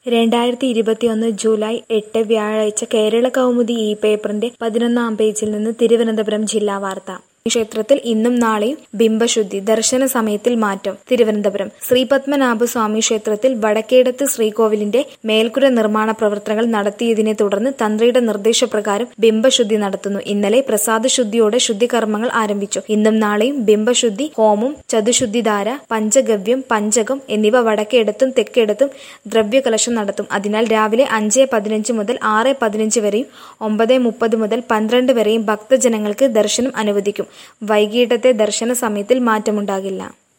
രണ്ടായിരത്തി ഇരുപത്തിയൊന്ന് ജൂലൈ എട്ട് വ്യാഴാഴ്ച കേരള കൗമുദി ഈ പേപ്പറിന്റെ പതിനൊന്നാം പേജിൽ നിന്ന് തിരുവനന്തപുരം ജില്ലാ വാർത്ത ക്ഷേത്രത്തിൽ ഇന്നും നാളെയും ബിംബശുദ്ധി ദർശന സമയത്തിൽ മാറ്റം തിരുവനന്തപുരം ശ്രീപത്മനാഭസ്വാമി ക്ഷേത്രത്തിൽ വടക്കേടത്ത് ശ്രീകോവിലിന്റെ മേൽക്കുര നിർമ്മാണ പ്രവർത്തനങ്ങൾ നടത്തിയതിനെ തുടർന്ന് തന്ത്രിയുടെ നിർദ്ദേശപ്രകാരം ബിംബശുദ്ധി നടത്തുന്നു ഇന്നലെ പ്രസാദ ശുദ്ധിയോടെ ശുദ്ധികർമ്മങ്ങൾ ആരംഭിച്ചു ഇന്നും നാളെയും ബിംബശുദ്ധി ഹോമം ചതുശുദ്ധിധാര പഞ്ചഗവ്യം പഞ്ചകം എന്നിവ വടക്കേടത്തും തെക്കേടത്തും ദ്രവ്യകലശം നടത്തും അതിനാൽ രാവിലെ അഞ്ച് പതിനഞ്ച് മുതൽ ആറ് പതിനഞ്ച് വരെയും ഒമ്പത് മുപ്പത് മുതൽ പന്ത്രണ്ട് വരെയും ഭക്തജനങ്ങൾക്ക് ദർശനം അനുവദിക്കും വൈകിട്ടത്തെ ദർശന സമയത്തിൽ മാറ്റമുണ്ടാകില്ല